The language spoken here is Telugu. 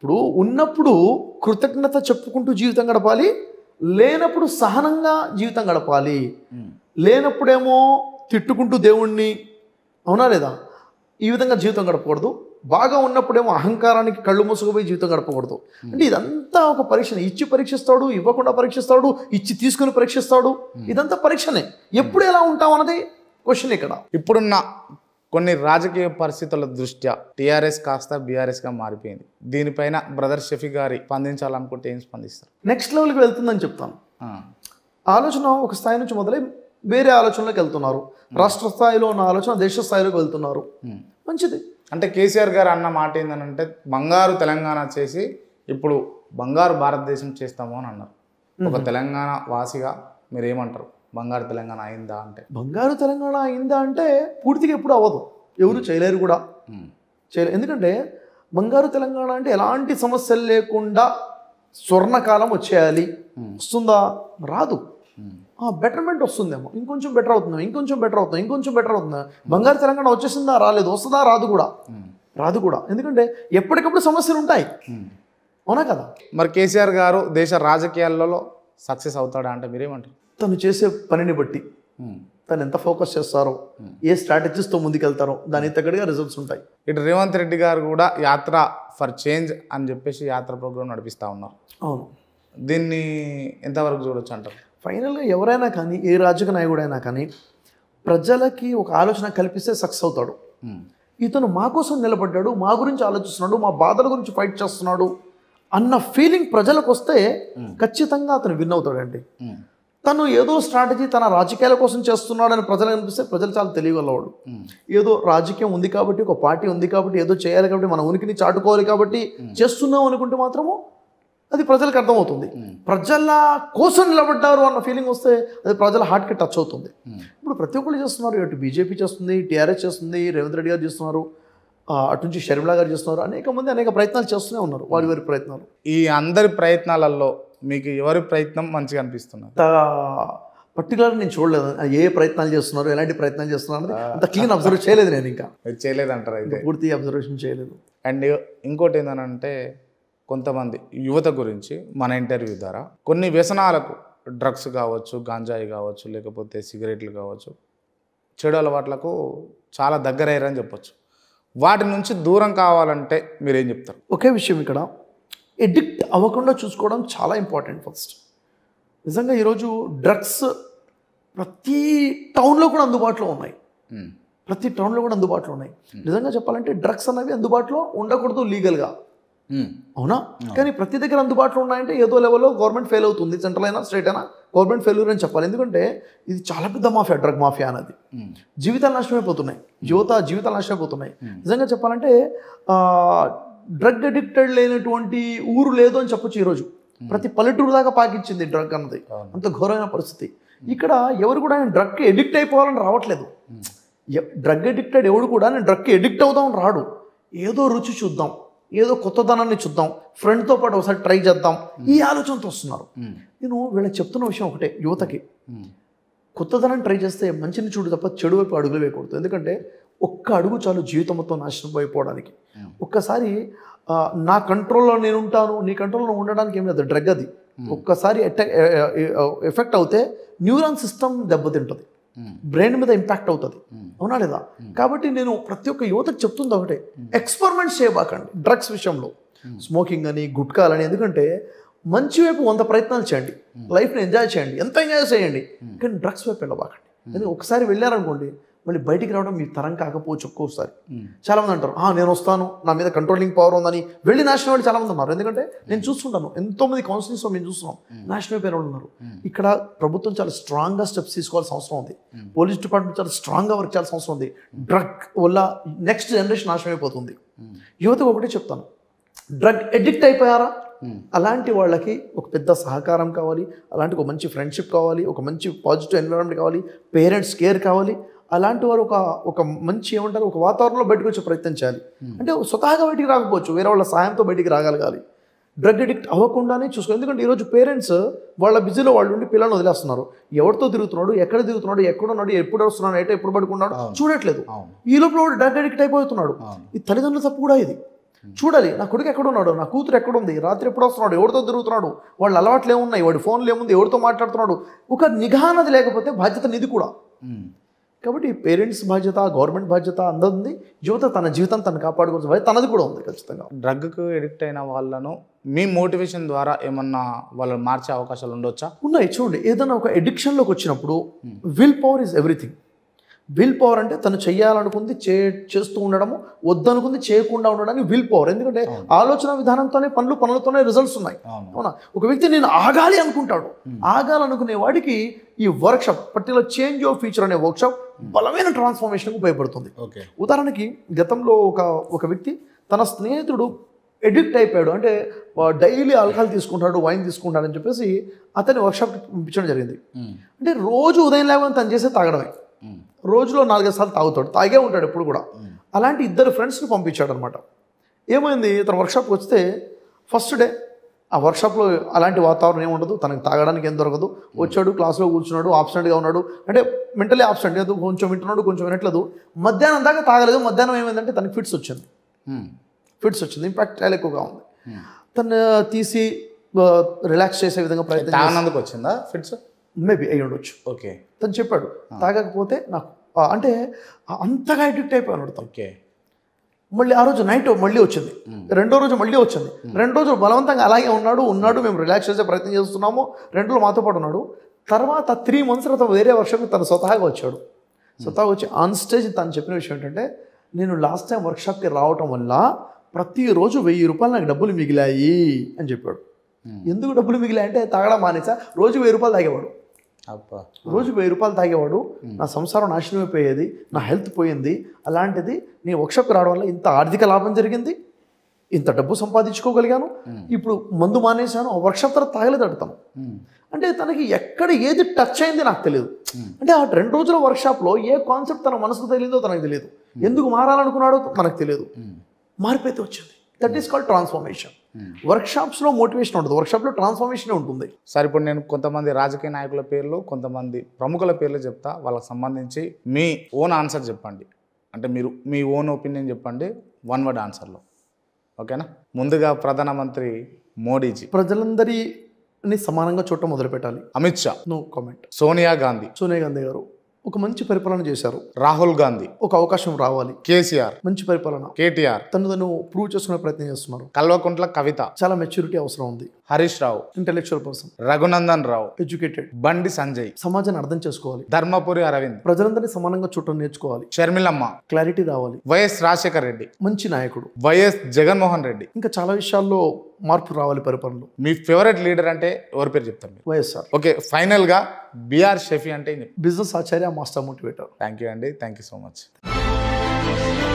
ఇప్పుడు ఉన్నప్పుడు కృతజ్ఞత చెప్పుకుంటూ జీవితం గడపాలి లేనప్పుడు సహనంగా జీవితం గడపాలి లేనప్పుడేమో తిట్టుకుంటూ దేవుణ్ణి అవునా లేదా ఈ విధంగా జీవితం గడపకూడదు బాగా ఉన్నప్పుడేమో అహంకారానికి కళ్ళు మూసుకుపోయి జీవితం గడపకూడదు అంటే ఇదంతా ఒక పరీక్షనే ఇచ్చి పరీక్షిస్తాడు ఇవ్వకుండా పరీక్షిస్తాడు ఇచ్చి తీసుకుని పరీక్షిస్తాడు ఇదంతా పరీక్షనే ఎప్పుడు ఎలా ఉంటాం అన్నది క్వశ్చన్ ఇక్కడ ఇప్పుడున్న కొన్ని రాజకీయ పరిస్థితుల దృష్ట్యా టీఆర్ఎస్ కాస్త బీఆర్ఎస్గా మారిపోయింది దీనిపైన బ్రదర్ షఫీ గారి స్పందించాలనుకుంటే ఏం స్పందిస్తారు నెక్స్ట్ లెవెల్కి వెళ్తుందని చెప్తాను ఆ, ఆలోచన ఒక స్థాయి నుంచి మొదలై వేరే ఆలోచనలోకి వెళ్తున్నారు రాష్ట్ర స్థాయిలో ఉన్న ఆలోచన దేశ స్థాయిలోకి వెళ్తున్నారు ఉమ్. మంచిది అంటే కేసీఆర్ గారు అన్న మాట ఏంటంటే బంగారు తెలంగాణ చేసి ఇప్పుడు బంగారు భారతదేశం చేస్తాము అని అన్నారు ఒక తెలంగాణ వాసిగా మీరు ఏమంటారు బంగారు తెలంగాణ అయిందా అంటే బంగారు తెలంగాణ అయిందా అంటే పూర్తిగా ఎప్పుడు అవ్వదు ఎవరు చేయలేరు కూడా ఉమ్, చేయలేరు ఎందుకంటే బంగారు తెలంగాణ అంటే ఎలాంటి సమస్యలు లేకుండా స్వర్ణకాలం వచ్చేయాలి ఉమ్, వస్తుందా రాదు ఉమ్, బెటర్మెంట్ వస్తుందేమో ఇంకొంచెం బెటర్ అవుతుందేమో ఇంకొంచెం బెటర్ అవుతుంది ఇంకొంచెం బెటర్ అవుతుందా బంగారు తెలంగాణ వచ్చేసిందా రాలేదు వస్తుందా రాదు కూడా ఉమ్, రాదు కూడా ఎందుకంటే ఎప్పటికప్పుడు సమస్యలు ఉంటాయి ఉమ్. అవునా కదా మరి కేసీఆర్ గారు దేశ రాజకీయాలలో సక్సెస్ అవుతాడా అంటే మీరేమంటారు తను చేసే పనిని బట్టి ఉమ్. తను ఎంత ఫోకస్ చేస్తారో ఏ స్ట్రాటజీస్తో ముందుకెళ్తారో దానికి తగ్గట్టుగా రిజల్ట్స్ ఉంటాయి ఇటు రేవంత్ రెడ్డి గారు కూడా యాత్ర ఫర్ చేంజ్ అని చెప్పేసి యాత్ర ప్రోగ్రామ్ నడిపిస్తూ ఉన్నారు అవును దీన్ని ఎంతవరకు చూడొచ్చు అంటారు ఫైనల్గా ఎవరైనా కానీ ఏ రాజకీయ నాయకుడైనా కానీ ప్రజలకి ఒక ఆలోచన కల్పిస్తే సక్సెస్ అవుతాడు ఉమ్, ఇతను మా కోసం నిలబడ్డాడు మా గురించి ఆలోచిస్తున్నాడు మా బాధల గురించి ఫైట్ చేస్తున్నాడు అన్న ఫీలింగ్ ప్రజలకు వస్తే ఖచ్చితంగా అతను విన్ అవుతాడండి ఉమ్, తను ఏదో స్ట్రాటజీ తన రాజకీయాల కోసం చేస్తున్నాడని ప్రజలకు అనిపిస్తే ప్రజలు చాలా తెలియగలవాడు ఉమ్, ఏదో రాజకీయం ఉంది కాబట్టి ఒక పార్టీ ఉంది కాబట్టి ఏదో చేయాలి కాబట్టి మన ఉనికిని చాటుకోవాలి కాబట్టి చేస్తున్నాం అనుకుంటే మాత్రము అది ప్రజలకు అర్థమవుతుంది ప్రజల కోసం నిలబడ్డారు అన్న ఫీలింగ్ వస్తే అది ప్రజల హార్ట్కి టచ్ అవుతుంది ఇప్పుడు ప్రతి ఒక్కరు చేస్తున్నారు ఇటు బీజేపీ చేస్తుంది టీఆర్ఎస్ చేస్తుంది రేవంత్ రెడ్డి గారు చేస్తున్నారు ఆ, అటు నుంచి షర్మిలా గారు చేస్తున్నారు అనేక మంది అనేక ప్రయత్నాలు చేస్తూనే ఉన్నారు వారి వారి ప్రయత్నాలు ఈ అందరి ప్రయత్నాలలో మీకు ఎవరి ప్రయత్నం మంచిగా అనిపిస్తున్నారు అంత పర్టికులర్ నేను చూడలేదు ఏ ప్రయత్నాలు చేస్తున్నారు ఎలాంటి ప్రయత్నాలు చేస్తున్నారు అనేది అంత క్లీన్ అబ్జర్వ్ చేయలేదు నేను ఇంకా మీరు చేయలేదంటారు అయితే పూర్తి అబ్జర్వేషన్ చేయలేదు అండ్ ఇంకోటి ఏంటంటే కొంతమంది యువత గురించి మన ఇంటర్వ్యూ ద్వారా కొన్ని వ్యసనాలకు డ్రగ్స్ కావచ్చు గాంజాయి కావచ్చు లేకపోతే సిగరెట్లు కావచ్చు చెడు అలవాట్లకు చాలా దగ్గరయ్యారని చెప్పొచ్చు వాటి నుంచి దూరం కావాలంటే మీరేం చెప్తారు ఒకే విషయం ఇక్కడ ఎడిక్ట్ అవ్వకుండా చూసుకోవడం చాలా ఇంపార్టెంట్ ఫస్ట్ నిజంగా ఈరోజు డ్రగ్స్ ప్రతి టౌన్లో కూడా అందుబాటులో ఉన్నాయి ఉమ్, ప్రతి టౌన్లో కూడా అందుబాటులో ఉన్నాయి నిజంగా చెప్పాలంటే డ్రగ్స్ అనేవి అందుబాటులో ఉండకూడదు లీగల్గా ఉమ్, అవునా కానీ ప్రతి దగ్గర అందుబాటులో ఉన్నాయంటే ఏదో లెవెల్లో గవర్నమెంట్ ఫెయిల్ అవుతుంది సెంట్రల్ అయినా స్టేట్ అయినా గవర్నమెంట్ ఫెయిల్యూర్ అని చెప్పాలి ఎందుకంటే ఇది చాలా పెద్ద మాఫియా డ్రగ్ మాఫియా అనేది ఉమ్, జీవితాలు నాశనమైపోతున్నాయి యువత జీవితాలు నాశనమైపోతున్నాయి నిజంగా చెప్పాలంటే డ్రగ్ అడిక్టెడ్ లేనటువంటి ఊరు లేదు అని చెప్పొచ్చు ఈరోజు ప్రతి పల్లెటూరు దాకా పాకించింది డ్రగ్ అన్నది అవును. అంత ఘోరమైన పరిస్థితి ఇక్కడ ఎవరు కూడా డ్రగ్కి ఎడిక్ట్ అయిపోవాలని రావట్లేదు డ్రగ్ అడిక్టెడ్ ఎవడు కూడా నేను డ్రగ్కి ఎడిక్ట్ అవుదాం రాడు ఏదో రుచి చూద్దాం ఏదో కొత్తదనాన్ని చూద్దాం ఫ్రెండ్తో పాటు ఒకసారి ట్రై చేద్దాం ఈ ఆలోచనతో వస్తున్నారు ఉమ్, నేను వీళ్ళకి చెప్తున్న విషయం ఒకటే యువతకి ఉమ్, కొత్తదనం ట్రై చేస్తే మంచిని చూడు తప్ప చెడు వైపు అడుగులు వేయకూడదు ఎందుకంటే ఒక్క అడుగు చాలు జీవితం మొత్తం నాశనం అయిపోవడానికి ఒక్కసారి ఆ, నా కంట్రోల్లో నేను ఉంటాను నీ కంట్రోల్లో ఉండడానికి ఏం లేదు డ్రగ్ అది ఒక్కసారి ఎఫెక్ట్ అవుతే న్యూరాన్ సిస్టమ్ దెబ్బతింటుంది ఉమ్, బ్రెయిన్ మీద ఇంపాక్ట్ అవుతుంది ఉమ్, అవునా లేదా కాబట్టి నేను ప్రతి ఒక్క యువతకు చెప్తుంది ఒకటే ఎక్స్పెరిమెంట్స్ చేయబాకండి డ్రగ్స్ విషయంలో స్మోకింగ్ అని గుట్కాలని ఎందుకంటే మంచి వైపు వంద ప్రయత్నాలు చేయండి లైఫ్ని ఎంజాయ్ చేయండి ఎంత ఎంజాయ్ చేయండి కానీ డ్రగ్స్ వైపు వెళ్ళబాకండి ఎందుకంటే ఒకసారి వెళ్ళారనుకోండి మళ్ళీ బయటికి రావడం మీ తరం కాకపోవచ్చు ఒక్కోసారి ఉమ్, చాలా మంది అంటారు "ఆ, నేను వస్తాను నా మీద కంట్రోలింగ్ పవర్ ఉందని వెళ్ళి నాశనం వాళ్ళు చాలా మంది ఉన్నారు ఎందుకంటే నేను చూస్తుంటాను ఎంతో మంది కౌన్సిలింగ్స్ మేము చూస్తున్నాం నాశనం అయిపోయిన వాళ్ళు ఉన్నారు ఇక్కడ ప్రభుత్వం చాలా స్ట్రాంగ్గా స్టెప్స్ తీసుకోవాల్సిన అవసరం ఉంది పోలీస్ డిపార్ట్మెంట్ చాలా స్ట్రాంగ్గా వర్క్ చేయాల్సిన అవసరం ఉంది డ్రగ్ వల్ల నెక్స్ట్ జనరేషన్ నాశనం అయిపోతుంది యువతకు ఒకటే చెప్తాను డ్రగ్ ఎడిక్ట్ అయిపోయారా అలాంటి వాళ్ళకి ఒక పెద్ద సహకారం కావాలి అలాంటి ఒక మంచి ఫ్రెండ్షిప్ కావాలి ఒక మంచి పాజిటివ్ ఎన్విరాన్మెంట్ కావాలి పేరెంట్స్ కేర్ కావాలి అలాంటి వారు ఒక ఒక మంచి ఏమంటారు ఒక వాతావరణంలో బయటకు వచ్చే ప్రయత్నం చేయాలి అంటే స్వతహాగా బయటికి రాకపోవచ్చు వేరే వాళ్ళ సాయంతో బయటికి రాగలగాలి డ్రగ్ అడిక్ట్ అవ్వకుండానే చూసుకో ఎందుకంటే ఈరోజు పేరెంట్స్ వాళ్ళ బిజీలో వాళ్ళు ఉండి పిల్లల్ని వదిలేస్తున్నారు ఎవరితో తిరుగుతున్నాడు ఎక్కడ తిరుగుతున్నాడు ఎక్కడ ఉన్నాడు ఎప్పుడు వస్తున్నాడు ఎట ఎప్పుడు పడుకున్నాడు చూడట్లేదు అవును ఈ లోపల వాడు డ్రగ్ అడిక్ట్ అయిపోతున్నాడు అవును ఈ తల్లిదండ్రుల తప్పు కూడా ఇది చూడాలి నా కొడుకు ఎక్కడ ఉన్నాడు నా కూతురు ఎక్కడ ఉంది రాత్రి ఎప్పుడు వస్తున్నాడు ఎవరితో తిరుగుతున్నాడు వాళ్ళ అలవాట్లు ఏమున్నాయి వాడి ఫోన్లు ఏముంది ఎవరితో మాట్లాడుతున్నాడు ఒక నిఘా అన్నది లేకపోతే బాధ్యత నిధి కూడా ఉమ్. కాబట్టి పేరెంట్స్ బాధ్యత గవర్నమెంట్ బాధ్యత అందరిది ఉంది యువత తన జీవితం తను కాపాడుకోవచ్చు బాధ్యత తనది కూడా ఉంది ఖచ్చితంగా డ్రగ్కు ఎడిక్ట్ అయిన వాళ్ళను మీ మోటివేషన్ ద్వారా ఏమన్నా వాళ్ళని మార్చే అవకాశాలు ఉండొచ్చా ఉన్నాయి చూడండి ఏదైనా ఒక ఎడిక్షన్లోకి వచ్చినప్పుడు will power is everything will power అంటే తను చేయాలనుకుంది చే చేస్తూ ఉండడము వద్దనుకుంది చేయకుండా ఉండడానికి విల్ పవర్ ఎందుకంటే ఆలోచన విధానంతోనే పనులు పనులతోనే రిజల్ట్స్ ఉన్నాయి అవును అవునా ఒక వ్యక్తి నేను ఆగాలి అనుకుంటాడు ఆగాలనుకునే వాడికి ఈ workshop particular change of feature అనే వర్క్షాప్ బలమైన ట్రాన్స్ఫర్మేషన్కు ఉపయోగపడుతుంది ఓకే ఉదాహరణకి గతంలో ఒక ఒక వ్యక్తి తన స్నేహితుడు ఎడిక్ట్ అయిపోయాడు అంటే డైలీ ఆల్కహాల్ తీసుకుంటాడు వైన్ తీసుకుంటాడు అని చెప్పేసి అతని వర్క్షాప్కి పంపించడం జరిగింది అంటే రోజు ఉదయం లేవని తను చేసే తాగడమే రోజులో నాలుగైదు సార్లు తాగుతాడు తాగే ఉంటాడు ఎప్పుడు కూడా అలాంటి ఇద్దరు ఫ్రెండ్స్ని పంపించాడు అనమాట ఏమైంది తన వర్క్షాప్కి వస్తే ఫస్ట్ డే ఆ వర్క్షాప్లో అలాంటి వాతావరణం ఏమి ఉండదు తనకు తాగడానికి ఏం దొరకదు వచ్చాడు క్లాస్లో కూర్చున్నాడు ఆబ్సెంట్గా ఉన్నాడు అంటే మెంటలీ ఆబ్సెంట్ ఏదో కొంచెం వింటున్నాడు కొంచెం వినట్లేదు మధ్యాహ్నం దాకా తాగలేదు మధ్యాహ్నం ఏమైందంటే తనకి ఫిట్స్ వచ్చింది ఫిట్స్ వచ్చింది ఇంపాక్ట్ చాలా ఎక్కువగా ఉంది తను తీసి రిలాక్స్ చేసే విధంగా ప్రయత్నం తాగనందుకు వచ్చిందా ఫిట్స్ మేబీ అయ్యి ఉండొచ్చు ఓకే తను చెప్పాడు తాగకపోతే నాకు ఆ, అంటే అంతగా అడిక్ట్ అయిపోయాడు తను ఓకే మళ్ళీ ఆ రోజు నైట్ మళ్ళీ వచ్చింది రెండో రోజు మళ్ళీ వచ్చింది రెండు రోజులు బలవంతంగా అలాగే ఉన్నాడు ఉన్నాడు మేము రిలాక్స్ చేసే ప్రయత్నం చేస్తున్నాము రెండు రోజులు మాతో పాటు ఉన్నాడు తర్వాత త్రీ మంత్స్ తర్వాత వేరే వర్షం తను స్వతహాగా వచ్చాడు స్వతహాగా వచ్చి ఆన్ స్టేజ్ తను చెప్పిన విషయం ఏంటంటే నేను లాస్ట్ టైం వర్క్షాప్కి రావటం వల్ల ప్రతిరోజు వెయ్యి రూపాయలు నాకు డబ్బులు మిగిలాయి అని చెప్పాడు ఎందుకు డబ్బులు మిగిలాయి అంటే తాగడం మానేసా రోజు వెయ్యి రూపాయలు తాగేవాడు అబ్బా రోజు వెయ్యి రూపాయలు తాగేవాడు నా సంసారం నాశనం అయిపోయేది నా హెల్త్ పోయింది అలాంటిది నేను వర్క్షాప్కి రావడం వల్ల ఇంత ఆర్థిక లాభం జరిగింది ఇంత డబ్బు సంపాదించుకోగలిగాను ఇప్పుడు మందు మానేశాను ఆ వర్క్షాప్ తర్వాత తాగలేదు అడతాను అంటే తనకి ఎక్కడ ఏది టచ్ అయింది నాకు తెలియదు అంటే ఆ రెండు రోజుల వర్క్షాప్లో ఏ కాన్సెప్ట్ తన మనసుకు తెలియదో తనకు తెలియదు ఎందుకు మారాలనుకున్నాడో మనకు తెలియదు మారిపోతే వచ్చింది దట్ ఈస్ కాల్డ్ ట్రాన్స్ఫర్మేషన్ వర్క్షాప్స్లో మోటివేషన్ ఉంటుంది వర్క్షాప్లో ట్రాన్స్ఫర్మేషన్ ఉంటుంది సార్ ఇప్పుడు నేను కొంతమంది రాజకీయ నాయకుల పేర్లు కొంతమంది ప్రముఖుల పేర్లు చెప్తా వాళ్ళకి సంబంధించి మీ ఓన్ ఆన్సర్ చెప్పండి అంటే మీరు మీ ఓన్ ఒపీనియన్ చెప్పండి వన్ వర్డ్ ఆన్సర్లో ఓకేనా ముందుగా ప్రధానమంత్రి మోడీజీ ప్రజలందరిని సమానంగా చూడటం మొదలుపెట్టాలి అమిత్ షా నో కామెంట్ సోనియా గాంధీ సోనియా గాంధీ గారు ఒక మంచి పరిపాలన చేశారు రాహుల్ గాంధీ ఒక అవకాశం రావాలి కేసీఆర్ మంచి పరిపాలన కేటీఆర్ తను తను ప్రూవ్ చేసుకునే ప్రయత్నం చేస్తున్నారు కల్వకుంట్ల కవిత చాలా మెచ్యూరిటీ అవసరం ఉంది Harish Rao intellectual person Raghunandan Rao educated Bandi Sanjay సమాజాన్ని అర్థం చేసుకోవాలి ధర్మపురి అరవింద్ ప్రజలందరినీ సమానంగా చూడటం నేర్చుకోవాలి షర్మిలమ్మ క్లారిటీ రావాలి వైఎస్ రాజశేఖర్ రెడ్డి మంచి నాయకుడు వైఎస్ జగన్మోహన్ రెడ్డి ఇంకా చాలా విషయాల్లో మార్పు రావాలి పరిపాలనలో మీ ఫేవరెట్ లీడర్ అంటే ఎవరి పేరు చెప్తారు మీరు వైఎస్ఆర్ ఓకే ఫైనల్గా బిఆర్ షఫీ అంటే business Acharya master motivator thank you అండి థ్యాంక్ యూ సో మచ్